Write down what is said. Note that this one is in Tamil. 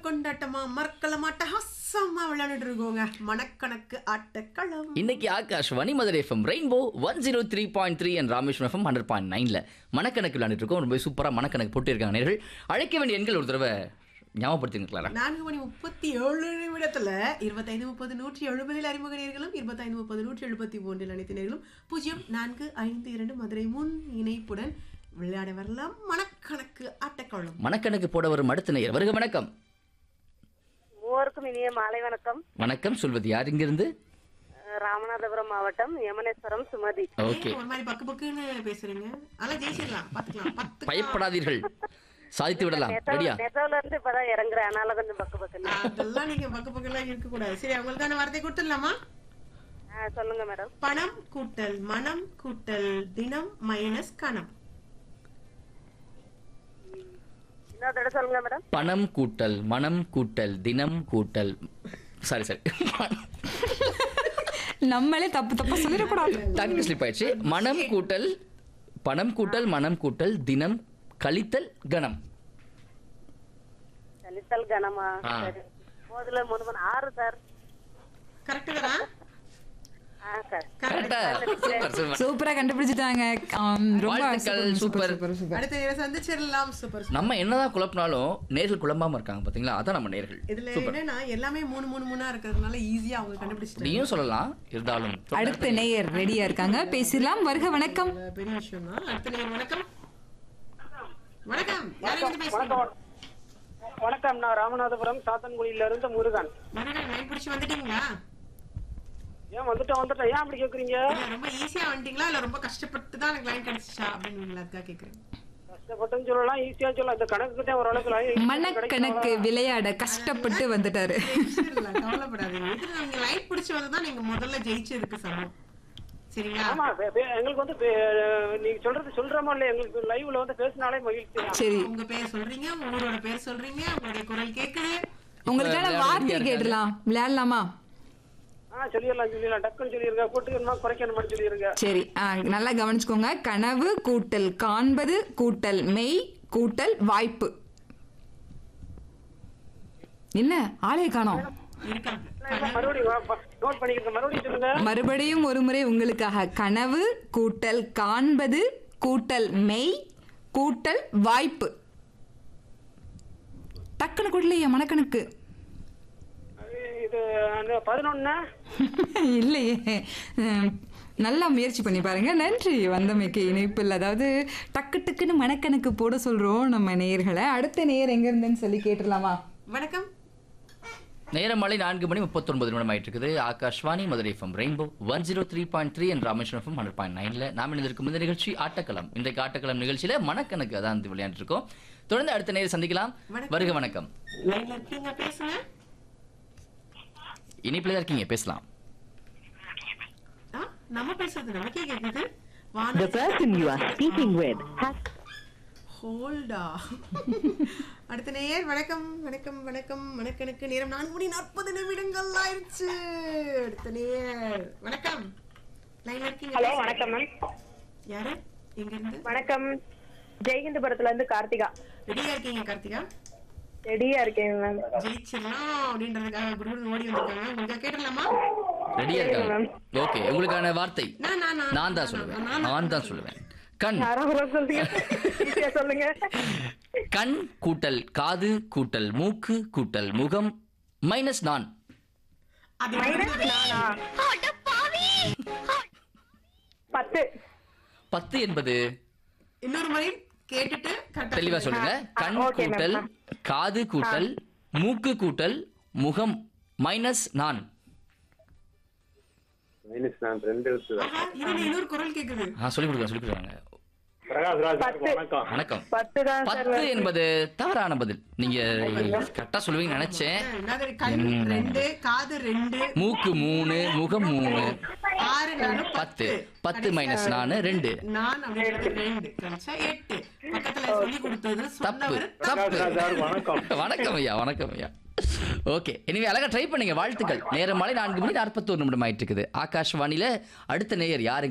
கொண்டாட்டமா மறக்கல மாட்டஹசமா விளையாண்டுட்டு இருக்கோங்க மனக்கணக்கு ஆட்டக்களம் இன்னைக்கு Akashvani Madurai FM rainbow one zero three point three and Rameswaram FM hundred point நைனில் மனக்கணக்கு விளையாண்டுட்டு இருக்கோம் ரொம்ப சூப்பராக மனக்கணக்கு போட்டு இருக்காங்க நேர்கள் அழைக்க வேண்டிய எண்கள் ஒரு தடவை ஞாபகப்படுத்திங்க கிளாரா நான்கு மணி முப்பத்தி ஏழு நிமிடத்துல இருபத்தைந்து முப்பது நூற்றி எழுபதில் அறிமுக நேர்களும் இருபத்தைந்து முப்பது நூற்றி எழுபத்தி மூன்றில் அனைத்து நேர்களும் பூஜ்ஜியம் நான்கு ஐந்து இரண்டு மதுரை முன் இணைப்புடன் விளையாட வரலாம் மனக்கணக்கு ஆட்டக்களம் மனக்கணக்கு போட வரும் அடுத்த நேயர் வருக வணக்கம் மூவருக்கும் இனிய மாலை வணக்கம் வணக்கம் சொல்வது யார் இங்கிருந்து அஹ் ராமநாதபுரம் மாவட்டம் யமனேஸ்வரம் சுமதி ஓகே ஒரு மாதிரி பக்கு பக்குன்னு பேசுறீங்க அதெல்லாம் ஜெயிச்சிடலாம் பாத்துக்கலாம் பத்து பயப்படாதீர்கள் சாதித்து விடலாம் ரெடியா நெசவுல இருந்து இப்பதான் இறங்குறேன் அதனால கொஞ்சம் பக்கு பக்குன்னு அதெல்லாம் நீங்க பக்கு பக்கெல்லாம் இருக்க கூடாது சரி அவங்களுக்கான வார்த்தை கொடுத்துடலாமா ஆ, சொல்லுங்க மேடம் பணம் கூட்டல் மனம் கூட்டல் தினம் மைனஸ் கணம் இன்னொரு தடவை சொல்லுங்க மேடம் பணம் கூட்டல் மனம் கூட்டல் தினம் கூட்டல் சாரி சாரி நம்மளே தப்பு தப்பா சொல்லிடக்கூடாது டங்கு ஸ்லிப் ஆயிடுச்சு மனம் கூட்டல் பணம் கூட்டல் மனம் கூட்டல் தினம் கழித்தல் கணம் தலித்தல் கனமா ஆ. சரி போதுல மூணு மணி ஆறு சார் கரெக்ட் தானா ஆ சார் கரெக்டா சூப்பர் சூப்பர் சூப்பரா கண்டுபிடிச்சிட்டாங்க ஆம், ரொம்ப வாழ்த்துக்கள், சூப்பர். சூப்பர் சூப்பர் அடுத்த நேரம் சந்திச்சிடலாம் சூப்பர் நம்ம என்னதான் குழப்பினாலும் நேர்கள் குழம்பாம இருக்காங்க பாத்தீங்களா அதான் நம்ம நேர்கள் இதுல சூப்பர் என்னன்னா எல்லாமே மூணு மூணு மூணா இருக்கிறதுனால ஈஸியா அவங்க கண்டுபிடிச்சிட்டாங்க நீயும் சொல்லலாம் இருந்தாலும் அடுத்த நேயர் ரெடியா இருக்காங்க பேசலாம் வருக வணக்கம் அது பெரிய விஷயம் தான் அடுத்த நேரம் வணக்கம் வணக்கம் யாரையும் பேசுறீங்க வணக்கம் நான் ராமநாதபுரம் சாத்தன்குடியில இருந்து முருகன் வணக்கம் லைன் பிடிச்சி வந்துட்டீங்களா ஏன் வந்துட்டேன் வந்துட்டேன் ஏன் அப்படி கேக்குறீங்க இல்ல, ரொம்ப ஈஸியா வந்துட்டீங்களா இல்ல ரொம்ப கஷ்டப்பட்டு தான் எனக்கு லைன் கிடைச்சிச்சா அப்படின்னு அதுக்காக கேக்குறேன் கஷ்டப்பட்டுன்னு சொல்லலாம் ஈஸியா சொல்லலாம் இந்த கணக்கு தான் ஓரளவுக்கு line மனக்கணக்கு விளையாட கஷ்டப்பட்டு வந்துட்டாரு ஜெயிச்சிடலாம், கவலைப்படாதீங்க இது நீங்க லைன் பிடிச்சி வந்ததான் நீங்க முதல்ல ஜெயிச்சதுக்கு சமம் சரிங்களா ஆமா பே- பே- எங்களுக்கு வந்து பே- நீங்க சொல்றது சொல்றோமோ இல்ல எங்களுக்கு லைவ்ல வந்து பேசினாலே மகிழ்ச்சி தான் சரி உங்க பேர் சொல்றீங்க உங்க ஊரோட பேர் சொல்றீங்க உங்களுடைய குரல் கேக்குது உங்களுக்கான இப்ப வார்த்தை யார் கேட்டலாம் விளையாடலாமா ஆ சொல்லிடலாம் சொல்லிடலாம் டக்குன்னு சொல்லிருங்க கூட்டுக்கணுமா குறைக்கணுமா சொல்லிருங்க சரி ஆ, நல்லா கவனிச்சுக்கோங்க கனவு கூட்டல் காண்பது கூட்டல் மெய் கூட்டல் வாய்ப்பு என்ன ஆளே காணோம் இருக்காங்க மறுபடியும் நோட் பண்ணிக்கிறேன் மறுபடியும் சொல்லுங்க மறுபடியும் ஒரு முறை உங்களுக்காக கனவு கூட்டல் காண்பது கூட்டல் மெய் கூட்டல் வாய்ப்பு டக்குனு கூட்டலையே மனக்கணக்கு இது பதினொன்னு இல்லையே உம், நல்லா முயற்சி பண்ணி பாருங்க நன்றி வந்தமைக்கு இணைப்பில் அதாவது டக்கு டக்குன்னு மனக்கணக்கு போட சொல்றோம் நம்ம நேயர்களை அடுத்த நேயர் எங்க இருந்துன்னு சொல்லி கேட்டுடலாமா வணக்கம் நேரம் மாலை நான்கு மணி முப்பத்தொன்பது நிமிடம் ஆயிட்டு இருக்குது Akashvani Madurai FM rainbow one zero three point three and Rameswaram FM hundred point நைன்ல நாம் இணைந்திருக்கும் இந்த நிகழ்ச்சி ஆட்டக்களம் இன்றைக்கு ஆட்டக்களம் நிகழ்ச்சியில மனக்கணக்கு அதான் வந்து விளையாண்டு இருக்கோம் தொடர்ந்து அடுத்த நேரம் சந்திக்கலாம் வணக்கம். வருக வணக்கம் லைன்ல இருக்கீங்க பேசுங்க இனிப்பில் தான் இருக்கீங்க பேசலாம் ஆ, நம்ம பேசுறது நமக்கே கேக்குது The person you are speaking with has ஹோல்டா அடுத்த நேயர் வணக்கம் வணக்கம் வணக்கம் வணக்கனுக்கு நேரம் நான்கு மணி நாற்பது நிமிடங்கள் ஆயிடுச்சு அடுத்த நேயர் வணக்கம் லைன்ல இருக்கீங்க ஹலோ பேசுங்க. வணக்கம் மேம் யாரு எங்க இருந்து வணக்கம் ஜெய்ஹிந்தபுரத்துல இருந்து கார்த்திகா ரெடியா இருக்கீங்க கார்த்திகா ரெடியா இருக்கேன் மேம் ஜெயிச்சிடலாம் அப்படின்றதுக்காக குருகுரு ஓடி வந்திருக்காங்க உங்களுக்கு கேட்டலாமா ரெடியா இருக்காங்க ஓகே உங்களுக்கான வார்த்தை நான் நான் நான் நான் தான் சொல்லுவேன் நான் தான் சொல்லுவேன் கண் யாராவது சொல்லுங்க ஈஸியா சொல்லுங்க கண் கூட்டல் காது கூட்டல் மூக்கு கூட்டல் முகம் மைனஸ் நான் அது நானா? பத்து பத்து என்பது இன்னொரு முறை கேட்டுட்டு correct ஆ தெளிவா சொல்லுங்க. சொல்லுங்க கண் okay, ma'am. கூட்டல் காது கூட்டல் மூக்கு கூட்டல் முகம் மைனஸ் நான் மைனஸ் நான் ரெண்டு எழுத்து தான் ஆஹா, இருங்க, இன்னொரு குரல் கேக்குது ஆ சொல்லி கொடுங்க சொல்லி கொடுக்குறாங்க பிரகாஷ் ராஜ் பத்து. வணக்கம் வணக்கம் பத்து தான் சார் பத்து என்பது தவறான பதில் நீங்க கரெக்டா சொல்லுவீங்க நினைச்சேன் என்னது, கண் ரெண்டு காது ரெண்டு மூக்கு மூணு முகம் மூணு ஆறு நாலு பத்து பத்து மைனஸ் நானு ரெண்டு நான் அப்படின்றது ரெண்டு கழிச்சா எட்டு பக்கத்துல சொல்லி கொடுத்தது தப்பு சொன்னவர் தப்பு ராஜ் சார் வணக்கம் வணக்கம் ஐயா வணக்கம் ஐயா ஓகே இனிமே அழகா ட்ரை பண்ணுங்க வாழ்த்துக்கள் நேரம் மாலை நான்கு மணி நாற்பத்தோரு நிமிடம் ஆயிட்டு இருக்குது ஆகாஷ்வாணியில அடுத்த நேயர் யாரு